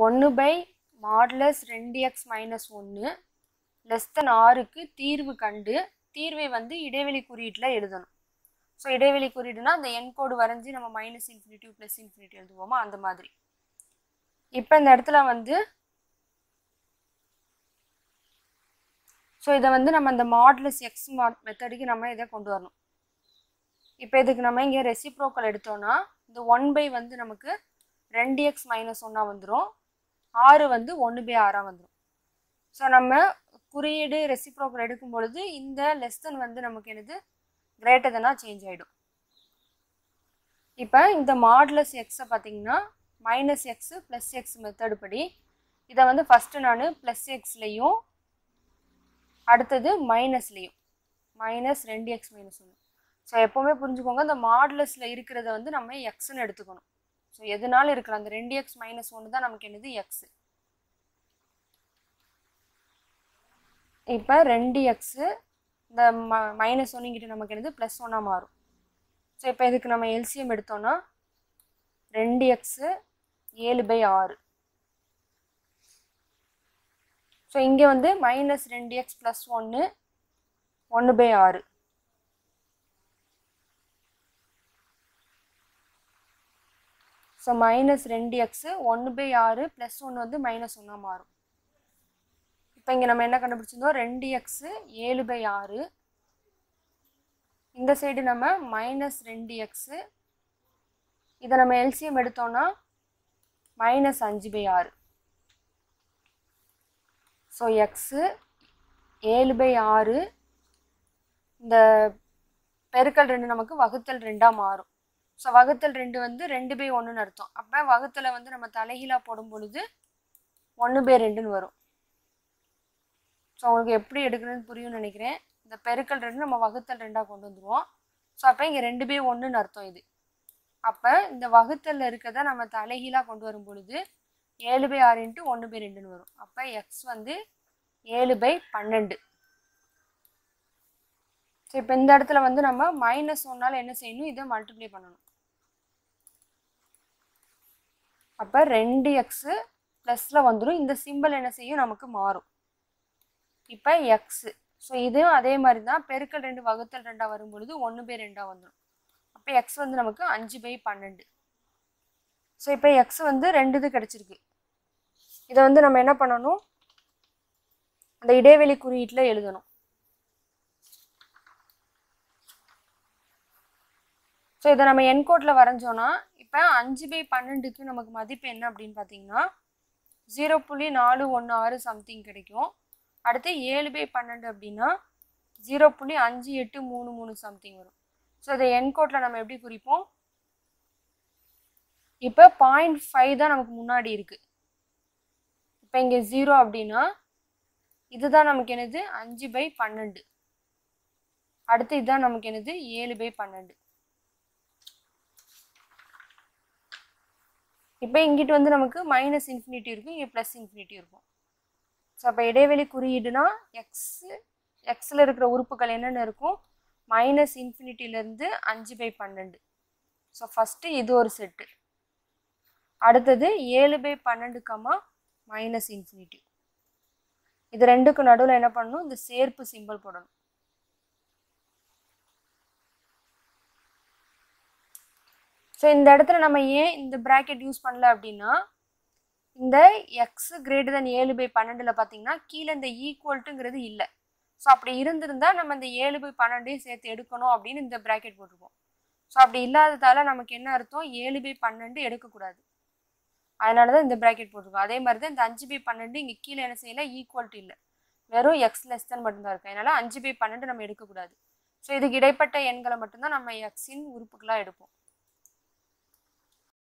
ஒன்று by modulus ரெண்டு X minus ஒன்று லெஸ் தென் ஆறுக்கு தீர்வு கண்டு தீர்வை வந்து இடைவெளி குறியீட்டில் எழுதணும் ஸோ இடைவெளி குறியீடுனா அந்த என் கோடு வரைஞ்சி நம்ம மைனஸ் இன்ஃபினிட்டி ப்ளஸ் இன்ஃபினிட்டி எழுதுவோமா அந்த மாதிரி இப்போ இந்த இடத்துல வந்து ஸோ இதை வந்து நம்ம இந்த மாட்லஸ் எக்ஸ் மாட் மெத்தடுக்கு நம்ம இதை கொண்டு வரணும் இப்போ இதுக்கு நம்ம இங்கே ரெசிப்ரோக்கல் எடுத்தோம்னா இந்த ஒன் பை வந்து நமக்கு ரெண்டு எக்ஸ் மைனஸ் ஒன்றா வந்துடும் ஆறு வந்து ஒன்று பை ஆறாக வந்துடும் ஸோ நம்ம குறியீடு ரெசிப்ரோக்கல் எடுக்கும் பொழுது இந்த லெஸ்தன் வந்து நமக்கு என்னது கிரேட்டர் தெனாக சேஞ்ச் ஆகிடும் இப்போ இந்த மாட்லஸ் எக்ஸை பார்த்தீங்கன்னா minus x plus x method படி இதை வந்து ஃபஸ்ட்டு நான் ப்ளஸ் எக்ஸ்லேயும் அடுத்தது மைனஸ்லேயும் மைனஸ் ரெண்டு எக்ஸ் மைனஸ் ஒன்று ஸோ எப்போவுமே புரிஞ்சுக்கோங்க இந்த மாடுலஸில் இருக்கிறத வந்து நம்ம எக்ஸ்ன்னு எடுத்துக்கணும் ஸோ எதுனாலும் இருக்கலாம் அந்த ரெண்டு எக்ஸ் மைனஸ் ஒன்று தான் நமக்கு என்னது எக்ஸு இப்போ ரெண்டு எக்ஸு இந்த ம மைனஸ் ஒன்றுங்கிட்ட நமக்கு என்னது ப்ளஸ் ஒன்னாக மாறும் ஸோ இப்போ இதுக்கு நம்ம எல்சிஎம் எடுத்தோன்னா ரெண்டு எக்ஸு ஏழு பை ஆறு ஸோ இங்கே வந்து மைனஸ் ரெண்டு எக்ஸ் ப்ளஸ் ஒன்று ஒன்று பை ஆறு ஸோ மைனஸ் ரெண்டு எக்ஸு ஒன்று பை ஆறு ப்ளஸ் ஒன்று வந்து மைனஸ் ஒன்றா மாறும் இப்போ இங்கே நம்ம என்ன கண்டுபிடிச்சிருந்தோம் ரெண்டு எக்ஸு ஏழு பை ஆறு இந்த சைடு நம்ம மைனஸ் ரெண்டு எக்ஸு இதை நம்ம எல்சிஎம் எடுத்தோம்னா மைனஸ் அஞ்சு பை ஆறு ஸோ எக்ஸு ஏழு பை ஆறு இந்த பெருக்கல் ரெண்டு நமக்கு வகுத்தல் ரெண்டாக மாறும் ஸோ வகுத்தல் ரெண்டு வந்து ரெண்டு பை ஒன்றுன்னு அர்த்தம் அப்போ வகுத்தலை வந்து நம்ம தலைகீழாக போடும் பொழுது ஒன்று பை ரெண்டுன்னு வரும் ஸோ உங்களுக்கு எப்படி எடுக்கணும்னு புரியும்னு நினைக்கிறேன் இந்த பெருக்கல் ரெண்டு நம்ம வகுத்தல் ரெண்டாக கொண்டு வந்துடுவோம் ஸோ அப்போ இங்கே ரெண்டு பை ஒன்றுன்னு அர்த்தம் இது அப்போ இந்த வகுத்தலில் இருக்கிறத நம்ம தலைகீழாக கொண்டு வரும் பொழுது ஏழு பை ஆறு இன்ட்டு ஒன்று பை ரெண்டுன்னு வரும் அப்போ எக்ஸ் வந்து ஏழு பை பன்னெண்டு ஸோ இப்போ இந்த இடத்துல வந்து நம்ம மைனஸ் ஒன்னால் என்ன செய்யணும் இதை மல்டிப்ளை பண்ணணும் அப்போ ரெண்டு எக்ஸு ப்ளஸில் வந்துடும் இந்த சிம்பிள் என்ன செய்யும் நமக்கு மாறும் இப்போ எக்ஸு ஸோ இதுவும் அதே மாதிரி தான் பெருக்கல் ரெண்டு வகுத்தல் ரெண்டாக வரும் பொழுது ஒன்று பை ரெண்டாக வந்துடும் அப்போ எக்ஸ் வந்து நமக்கு அஞ்சு பை பன்னெண்டு ஸோ இப்போ எக்ஸ் வந்து ரெண்டு இது கிடச்சிருக்கு இதை வந்து நம்ம என்ன பண்ணணும் அந்த இடைவெளி குறியீட்டில் எழுதணும் ஸோ இதை நம்ம என்கோட்டில் வரைஞ்சோன்னா இப்போ அஞ்சு பை பன்னெண்டுக்கு நமக்கு மதிப்பு என்ன அப்படின்னு பார்த்தீங்கன்னா ஜீரோ புள்ளி நாலு ஒன்று ஆறு சம்திங் கிடைக்கும் அடுத்து ஏழு பை பன்னெண்டு அப்படின்னா ஜீரோ புள்ளி அஞ்சு எட்டு மூணு மூணு சம்திங் வரும் ஸோ இதை என்கோட்டில் நம்ம எப்படி குறிப்போம் இப்போ பாயிண்ட் ஃபைவ் தான் நமக்கு முன்னாடி இருக்குது இப்போ இங்கே ஜீரோ அப்படின்னா இதுதான் நமக்கு என்னது அஞ்சு பை பன்னெண்டு அடுத்து இதுதான் நமக்கு என்னது ஏழு பை பன்னெண்டு இப்போ இங்கிட்டு வந்து நமக்கு மைனஸ் இன்ஃபினிட்டி இருக்கும் இங்கே ப்ளஸ் இன்ஃபினிட்டி இருக்கும் ஸோ அப்போ இடைவெளி குறியீடுனா எக்ஸு எக்ஸில் இருக்கிற உறுப்புகள் என்னென்ன இருக்கும் மைனஸ் இன்ஃபினிட்டிலேருந்து அஞ்சு பை பன்னெண்டு ஸோ ஃபஸ்ட்டு இது ஒரு செட்டு அடுத்தது ஏழு பை பன்னெண்டு கமா மைனஸ் இன்ஃபினிட்டி இது ரெண்டுக்கு நடுவில் என்ன பண்ணணும் இந்த சேர்ப்பு சிம்பிள் போடணும் ஸோ இந்த இடத்துல நம்ம ஏன் இந்த ப்ராக்கெட் யூஸ் பண்ணல அப்படின்னா இந்த எக்ஸ் கிரேட்டர் தன் ஏழு பை பன்னெண்டில் பார்த்தீங்கன்னா கீழே இந்த ஈக்குவல்ட்டுங்கிறது இல்லை ஸோ அப்படி இருந்திருந்தா நம்ம இந்த ஏழு பை பன்னெண்டையும் சேர்த்து எடுக்கணும் அப்படின்னு இந்த ப்ராக்கெட் போட்டிருக்கோம் ஸோ அப்படி இல்லாததால நமக்கு என்ன அர்த்தம் ஏழு பை பன்னெண்டு எடுக்கக்கூடாது அதனால தான் இந்த ப்ராக்கெட் போட்டிருக்கோம் அதே மாதிரி தான் இந்த அஞ்சு பை பன்னெண்டு இங்கே கீழே என்ன செய்யல ஈக்குவல்ட்டு இல்லை வெறும் எக்ஸ் லெஸ் தான் மட்டும்தான் இருக்கு அதனால அஞ்சு பை பன்னெண்டு நம்ம எடுக்கக்கூடாது ஸோ இதுக்கு இடைப்பட்ட எண்களை மட்டும்தான் நம்ம எக்ஸின் உறுப்புகளாக எடுப்போம்